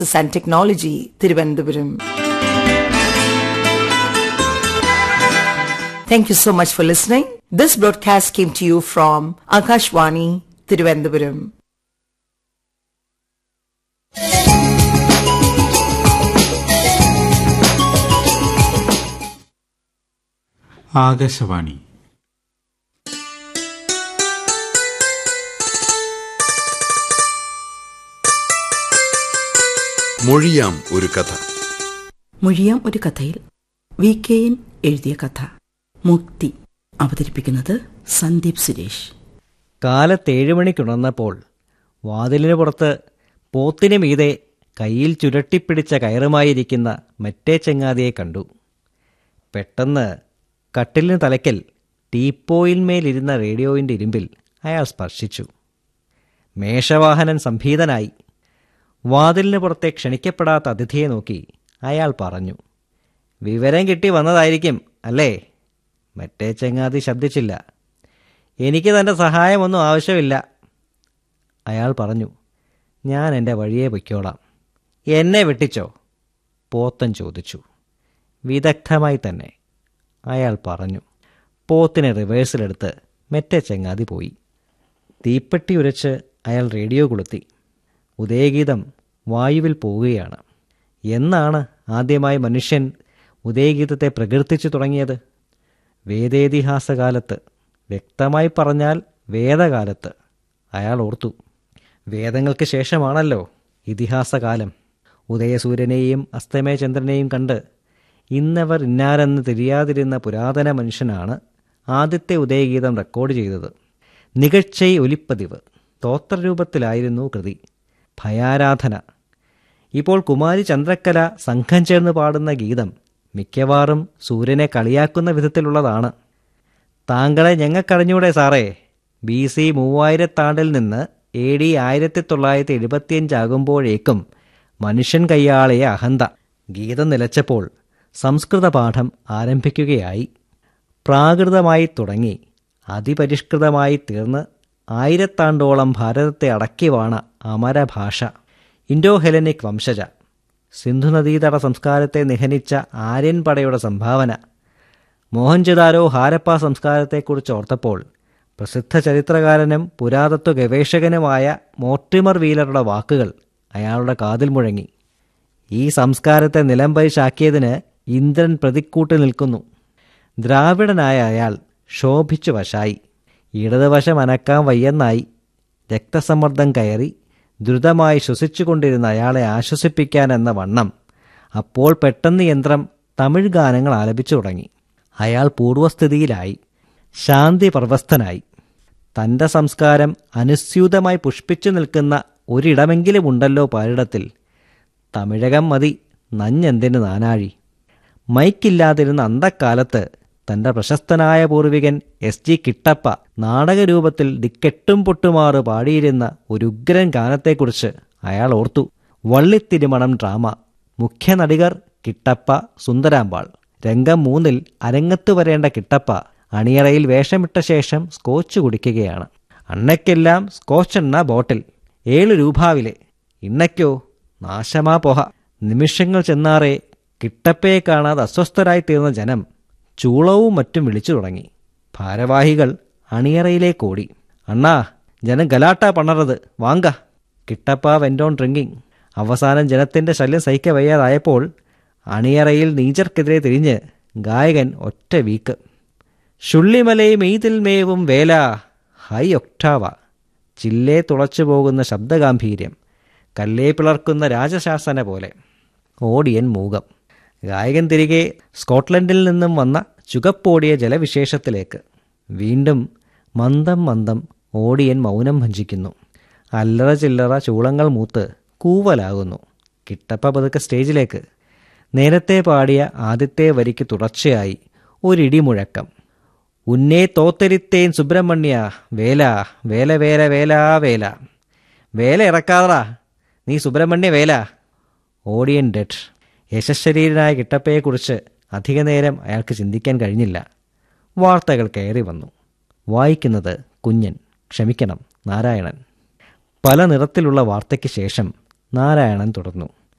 and Technology, Thiruvananthapuram. Thank you so much for listening. This broadcast came to you from Akashwani, Thiruvananthapuram. Akashvani മൊഴിയാം ഒരു കഥ മൊഴിയാം ഒരു കഥയിൽ V K N എഴുതിയ കഥ മുക്തി അവതരിപ്പിക്കുന്നത് സന്ദീപ് സുരേഷ് കാലത്ത് ഏഴ് മണിക്കുണർന്നപ്പോൾ വാതിലിന് പുറത്ത് പോത്തിനു മീതെ കയ്യിൽ ചുരട്ടിപ്പിടിച്ച കയറുമായിരിക്കുന്ന മറ്റേ ചങ്ങാതിയെ കണ്ടു പെട്ടെന്ന് കട്ടിലിന് തലയ്ക്കൽ ടീപ്പോയിന്മേലിരുന്ന റേഡിയോയിൻ്റെ ഇരുമ്പിൽ അയാൾ സ്പർശിച്ചു മേഷവാഹനൻ സംഭീതനായി വാതിലിന് പുറത്തെ ക്ഷണിക്കപ്പെടാത്ത അതിഥിയെ നോക്കി അയാൾ പറഞ്ഞു വിവരം കിട്ടി വന്നതായിരിക്കും അല്ലേ മറ്റേ ചങ്ങാതി ശബ്ദിച്ചില്ല എനിക്ക് തൻ്റെ സഹായമൊന്നും ആവശ്യമില്ല അയാൾ പറഞ്ഞു ഞാൻ എൻ്റെ വഴിയെ പൊയ്ക്കോളാം എന്നെ വെട്ടിച്ചോ പോത്തൻ ചോദിച്ചു വിദഗ്ധമായി തന്നെ അയാൾ പറഞ്ഞു പോത്തിനെ റിവേഴ്സിലെടുത്ത് മെറ്റെ ചങ്ങാതി പോയി തീപ്പെട്ടി ഉരച്ച് അയാൾ റേഡിയോ കൊളുത്തി ഉദയഗീതം വായുവിൽ പോവുകയാണ് എന്നാണ് ആദ്യമായി മനുഷ്യൻ ഉദയഗീതത്തെ പ്രകീർത്തിച്ചു തുടങ്ങിയത് വേദേതിഹാസകാലത്ത് വ്യക്തമായി പറഞ്ഞാൽ വേദകാലത്ത് അയാൾ ഓർത്തു വേദങ്ങൾക്ക് ശേഷമാണല്ലോ ഇതിഹാസകാലം ഉദയസൂര്യനെയും അസ്തമയചന്ദ്രനെയും കണ്ട് ഇന്നവർ ഇന്നാരെന്ന് തിരിയാതിരുന്ന പുരാതന മനുഷ്യനാണ് ആദ്യത്തെ ഉദയഗീതം റെക്കോർഡ് ചെയ്തത് നികഴ്ചൈ ഒലിപ്പതിവ് സ്തോത്രരൂപത്തിലായിരുന്നു കൃതി ഭയാരാധന ഇപ്പോൾ കുമാരി ചന്ദ്രക്കല സംഘം ചേർന്ന് പാടുന്ന ഗീതം മിക്കവാറും സൂര്യനെ കളിയാക്കുന്ന വിധത്തിലുള്ളതാണ് താങ്കളെ ഞങ്ങൾക്കറിഞ്ഞൂടെ സാറേ ബി സി മൂവായിരത്താണ്ടിൽ നിന്ന് എ ഡി ആയിരത്തി തൊള്ളായിരത്തി എഴുപത്തിയഞ്ചാകുമ്പോഴേക്കും മനുഷ്യൻ കയ്യാളിയ അഹന്ത ഗീതം നിലച്ചപ്പോൾ സംസ്കൃത പാഠം ആരംഭിക്കുകയായി പ്രാകൃതമായി തുടങ്ങി അതിപരിഷ്കൃതമായി തീർന്ന് ആയിരത്താണ്ടോളം ഭാരതത്തെ അടക്കി വാണ അമരഭാഷ ഇൻഡോ ഹെലനിക് വംശജ സിന്ധുനദീതട സംസ്കാരത്തെ നിഹനിച്ച ആര്യൻ പടയുടെ സംഭാവന മോഹൻജദാരോ ഹാരപ്പ സംസ്കാരത്തെക്കുറിച്ച് ഓർത്തപ്പോൾ പ്രസിദ്ധ ചരിത്രകാരനും പുരാതത്വ ഗവേഷകനുമായ മോർട്ടിമർ വീലറുടെ വാക്കുകൾ അയാളുടെ കാതിൽ മുഴങ്ങി ഈ സംസ്കാരത്തെ നിലംപരിശാക്കിയതിന് ഇന്ദ്രൻ പ്രതിക്കൂട്ട് നിൽക്കുന്നു ദ്രാവിഡനായ അയാൾ ശോഭിച്ചു വശായി ഇടതുവശം അനക്കാൻ വയ്യെന്നായി രക്തസമ്മർദ്ദം കയറി ദ്രുതമായി ശ്വസിച്ചുകൊണ്ടിരുന്ന അയാളെ ആശ്വസിപ്പിക്കാൻ എന്ന വണ്ണം അപ്പോൾ പെട്ടെന്ന് യന്ത്രം തമിഴ് ഗാനങ്ങൾ ആലപിച്ചു തുടങ്ങി അയാൾ പൂർവ്വസ്ഥിതിയിലായി ശാന്തി പർവസ്ഥനായി തൻ്റെ സംസ്കാരം അനുസ്യൂതമായി പുഷ്പിച്ചു നിൽക്കുന്ന ഒരിടമെങ്കിലും ഉണ്ടല്ലോ പാരിടത്തിൽ തമിഴകം മതി നഞ്ഞെന്തിന് നാനാഴി മൈക്കില്ലാതിരുന്ന അന്തക്കാലത്ത് തൻ്റെ പ്രശസ്തനായ പൂർവികൻ എസ് ജി കിട്ടപ്പ നാടകരൂപത്തിൽ ദിക്കെട്ടും പൊട്ടുമാറ് പാടിയിരുന്ന ഒരു ഉഗ്രൻ ഗാനത്തെക്കുറിച്ച് അയാൾ ഓർത്തു വള്ളിത്തിരുമണം ഡ്രാമ മുഖ്യ നടികർ കിട്ടപ്പ സുന്ദരാമ്പാൾ രംഗം മൂന്നിൽ അരങ്ങത്ത് വരേണ്ട കിട്ടപ്പ അണിയറയിൽ വേഷമിട്ട ശേഷം സ്കോച്ച് കുടിക്കുകയാണ് അണ്ണയ്ക്കെല്ലാം സ്കോച്ചെണ്ണ ബോട്ടിൽ ഏഴ് രൂപാവിലെ ഇണ്ണയ്ക്കോ നാശമാ പോഹ നിമിഷങ്ങൾ ചെന്നാറേ കിട്ടപ്പയെ കാണാതെ അസ്വസ്ഥരായി തീർന്ന ജനം ചൂളവും മറ്റും വിളിച്ചു തുടങ്ങി ഭാരവാഹികൾ അണിയറയിലേക്കോടി അണ്ണാ ജനം ഗലാട്ട പണറത് വാങ്ക കിട്ടപ്പ വെൻഡോൺ ഡ്രിങ്കിങ് അവസാനം ജനത്തിൻ്റെ ശല്യം സഹിക്ക വയ്യാതായപ്പോൾ അണിയറയിൽ നീചർക്കെതിരെ തിരിഞ്ഞ് ഗായകൻ ഒറ്റ വീക്ക് ഷുള്ളിമലയും ഈതിൽ മേവും വേല ഹൈ ഒക്ടാവ ചില്ലേ തുളച്ചു പോകുന്ന ശബ്ദഗാംഭീര്യം കല്ലേ പിളർക്കുന്ന രാജശാസന പോലെ ഓടിയൻ മൂകം ഗായകൻ തിരികെ സ്കോട്ട്ലൻഡിൽ നിന്നും വന്ന ചുകപ്പോടിയ ജലവിശേഷത്തിലേക്ക് വീണ്ടും മന്ദം മന്ദം ഓടിയൻ മൗനം ഭഞ്ചിക്കുന്നു അല്ലറ ചില്ലറ ചൂളങ്ങൾ മൂത്ത് കൂവലാകുന്നു കിട്ടപ്പ പതുക്കെ സ്റ്റേജിലേക്ക് നേരത്തെ പാടിയ ആദ്യത്തെ വരിക്ക് തുടർച്ചയായി ഒരിടിമുഴക്കം ഉന്നേ തോത്തരിത്തേൻ സുബ്രഹ്മണ്യ വേല വേല വേല വേല വേല വേല ഇറക്കാതറാ നീ സുബ്രഹ്മണ്യ വേല ഓടിയൻ ഡെഡ് യശശരീരനായ കിട്ടപ്പയെക്കുറിച്ച് അധികനേരം അയാൾക്ക് ചിന്തിക്കാൻ കഴിഞ്ഞില്ല വാർത്തകൾ കയറി വന്നു വായിക്കുന്നത് കുഞ്ഞൻ ക്ഷമിക്കണം നാരായണൻ പല നിറത്തിലുള്ള വാർത്തയ്ക്ക് ശേഷം നാരായണൻ തുടർന്നു